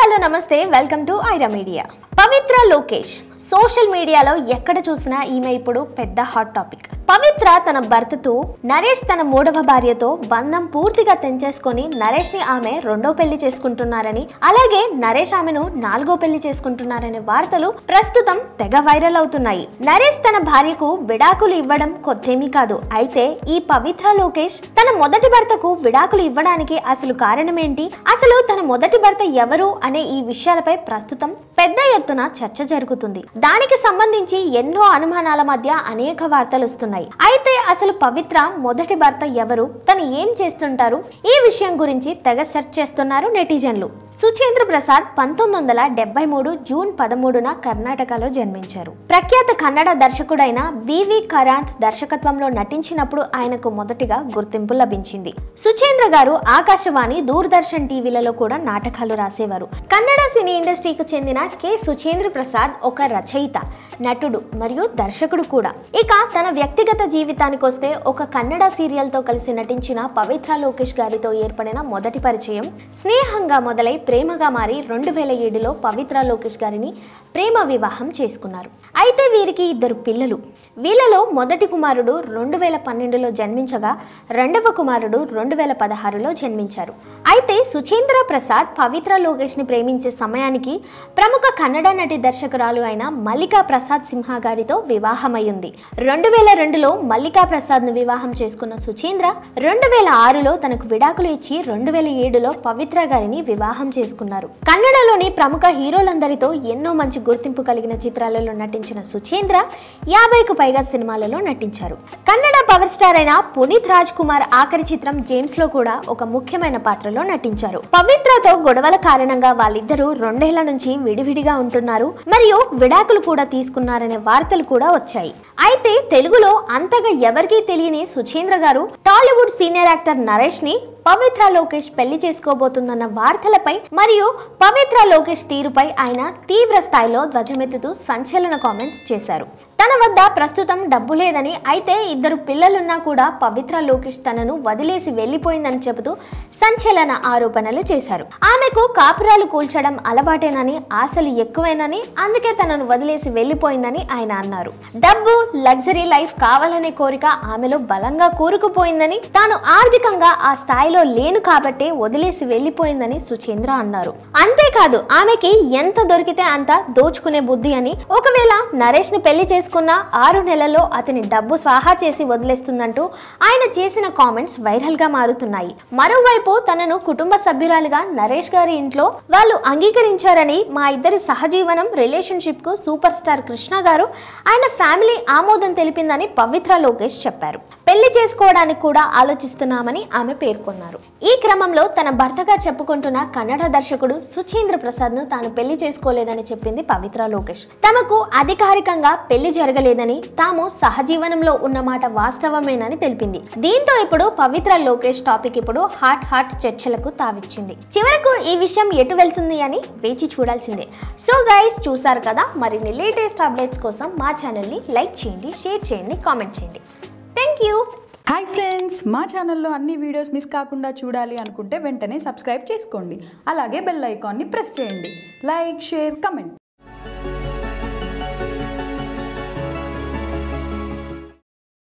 hello namaste welcome to Aira media Pavithra Lokesh social మీడియాలో ఎక్కడ చూసినా ఈమె ఇప్పుడు పెద్ద హాట్ టాపిక్ పవిత్ర తన భర్తతో నరేష్ తన మూడవ భార్యతో బంధం పూర్తిగా తెంచేసుకొని నరేష్ ని ఆమె రెండో పెళ్లి చేసుకుంటున్నారని అలాగే నరేష్ ఆమెను నాలుగో పెళ్లి చేసుకుంటున్నారనే వార్తలు ప్రస్తుతం తెగ వైరల్ అవుతున్నాయి నరేష్ తన భార్యకు విడాకులు ఇవ్వడం కొత్తేమీ కాదు అయితే ఈ పవిత్ర లోకేష్ తన మొదటి భర్తకు విడాకులు ఇవ్వడానికి అసలు కారణమేంటి అసలు తన మొదటి భర్త ఎవరు అనే ఈ విషయాలపై ప్రస్తుతం పెద్ద ఎత్తున చర్చ జరుగుతుంది దానికి సంబంధించి ఎన్నో అనుమానాల మధ్య అనేక వార్తలు వస్తున్నాయి అయితే అసలు పవిత్ర మొదటి భర్త ఎవరు తను ఏం చేస్తుంటారు ఈ విషయం గురించి తెగ సెర్చ్ చేస్తున్నారు నెటిజన్లు సుచేంద్ర ప్రసాద్ పంతొమ్మిది వందల డెబ్బై మూడు జూన్ పదమూడున కర్ణాటకలో జన్మించారు ప్రఖ్యాత కన్నడ దర్శకుడైన బివి కరాంత్ దర్శకత్వంలో నటించినప్పుడు ఆయనకు మొదటిగా గుర్తింపు లభించింది సుచేంద్ర గారు ఆకాశవాణి దూరదర్శన్ టీవీలలో కూడా నాటకాలు రాసేవారు కన్నడ సినీ ఇండస్ట్రీకి చెందిన కె సుచేంద్ర ప్రసాద్ ఒక రచయిత నటుడు మరియు దర్శకుడు కూడా ఇక తన వ్యక్తిగత జీవితానికి వస్తే ఒక కన్నడ సీరియల్ తో కలిసి నటించిన పవిత్ర లోకేష్ గారితో ఏర్పడిన మొదటి పరిచయం స్నేహంగా మొదలై ప్రేమగా మారి రెండు వేల ఏడులో పవిత్ర లోకేష్ గారిని ప్రేమ వివాహం చేసుకున్నారు అయితే వీరికి ఇద్దరు పిల్లలు వీళ్ళలో మొదటి కుమారుడు రెండు వేల పన్నెండులో జన్మించగా రెండవ కుమారుడు రెండు వేల పదహారులో జన్మించారు అయితే సుచేంద్ర ప్రసాద్ పవిత్ర లోకేష్ని ప్రేమించే సమయానికి ప్రముఖ కన్నడ నటి దర్శకురాలు అయిన మల్లికా ప్రసాద్ సింహ గారితో వివాహమైంది రెండు వేల రెండులో మల్లికా ప్రసాద్ను వివాహం చేసుకున్న సుచేంద్ర రెండు వేల ఆరులో తనకు విడాకులు ఇచ్చి రెండు వేల ఏడులో పవిత్ర గారిని వివాహం చేసుకున్నారు కన్నడలోని ప్రముఖ హీరోలందరితో ఎన్నో మంచి గుర్తింపు కలిగిన చిత్రాలలో నటించిన సుచేంద్ర యాభైకు పైగా సినిమాలలో నటించారు కన్నడ పవర్ స్టార్ అయిన పునీత్ రాజ్ కుమార్ ఆఖరి చిత్రం జేమ్స్ లో కూడా ఒక ముఖ్యమైన పాత్రలో నటించారు పవిత్రతో గొడవల కారణంగా వాళ్ళిద్దరూ రెండేళ్ల నుంచి విడివిడిగా ఉంటున్నారు మరియు విడాకులు కూడా తీసుకున్నారనే వార్తలు కూడా వచ్చాయి అయితే తెలుగులో అంతగా ఎవరికీ తెలియని సుచేంద్ర గారు టాలీవుడ్ సీనియర్ యాక్టర్ నరేష్ ని పవిత్ర లోకేష్ పెళ్లి చేసుకోబోతుందన్న వార్తలపై మరియు పవిత్ర లోకేష్ తీరుపై ఆయన తీవ్ర స్థాయిలో ధ్వజమెత్తుతూ సంచలన కామెంట్స్ చేశారు తన వద్ద ప్రస్తుతం డబ్బు లేదని అయితే ఇద్దరు పిల్లలున్నా కూడా పవిత్ర లోకేష్ తనను వదిలేసి వెళ్లిపోయిందని చెబుతూ సంచలన ఆరోపణలు చేశారు ఆమెకు కాపురాలు కూల్చడం అలవాటేనని ఆశలు ఎక్కువేనని అందుకే తనను వదిలేసి వెళ్లిపోయిందని ఆయన అన్నారు డబ్బు లగ్జరీ లైఫ్ కావాలనే కోరిక ఆమెలో బలంగా కూరుకుపోయిందని తాను ఆర్థికంగా ఆ స్థాయిలో లేను కాబట్టే వదిలేసి వెళ్లిపోయిందని సుచేంద్ర అన్నారు అంతేకాదు ఆమెకి ఎంత దొరికితే అంత దోచుకునే బుద్ధి అని ఒకవేళ నరేష్ ని పెళ్లి చేసుకున్న ఆరు నెలల్లో అతని డబ్బు స్వాహా చేసి వదిలేస్తుందంటూ ఆయన చేసిన కామెంట్స్ వైరల్ గా మారుతున్నాయి మరోవైపు తనను కుటుంబ సభ్యురాలుగా నరేష్ గారి ఇంట్లో వాళ్ళు అంగీకరించారని మా ఇద్దరి సహజీవనం రిలేషన్షిప్ కు సూపర్ స్టార్ కృష్ణ గారు ఆయన ఫ్యామిలీ ఆమోదం తెలిపిందని పవిత్ర లోకేష్ చెప్పారు పెళ్లి చేసుకోవడానికి కూడా ఆలోచిస్తున్నామని ఆమె పేర్కొన్నారు ఈ క్రమంలో తన భర్తగా చెప్పుకుంటున్న కన్నడ దర్శకుడు సుచేంద్ర ప్రసాద్ ను తాను పెళ్లి చేసుకోలేదని చెప్పింది పవిత్ర లోకేష్ తమకు అధికారికంగా పెళ్లి జరగలేదని తాము సహజీవనంలో ఉన్నమాట వాస్తవమేనని తెలిపింది దీంతో ఇప్పుడు పవిత్ర లోకేష్ టాపిక్ ఇప్పుడు హాట్ హాట్ చర్చలకు తావిచ్చింది చివరకు ఈ విషయం ఎటు వెళ్తుంది అని వేచి చూడాల్సిందే సో గైస్ చూసారు కదా మరిన్ని లేటెస్ట్ అప్డేట్స్ కోసం మా ఛానల్ని లైక్ చేయండి షేర్ చేయండి కామెంట్ చేయండి థ్యాంక్ యూ హాయ్ ఫ్రెండ్స్ మా ఛానల్లో అన్ని వీడియోస్ మిస్ కాకుండా చూడాలి అనుకుంటే వెంటనే సబ్స్క్రైబ్ చేసుకోండి అలాగే బెల్ ఐకాన్ని ప్రెస్ చేయండి లైక్ షేర్ కమెంట్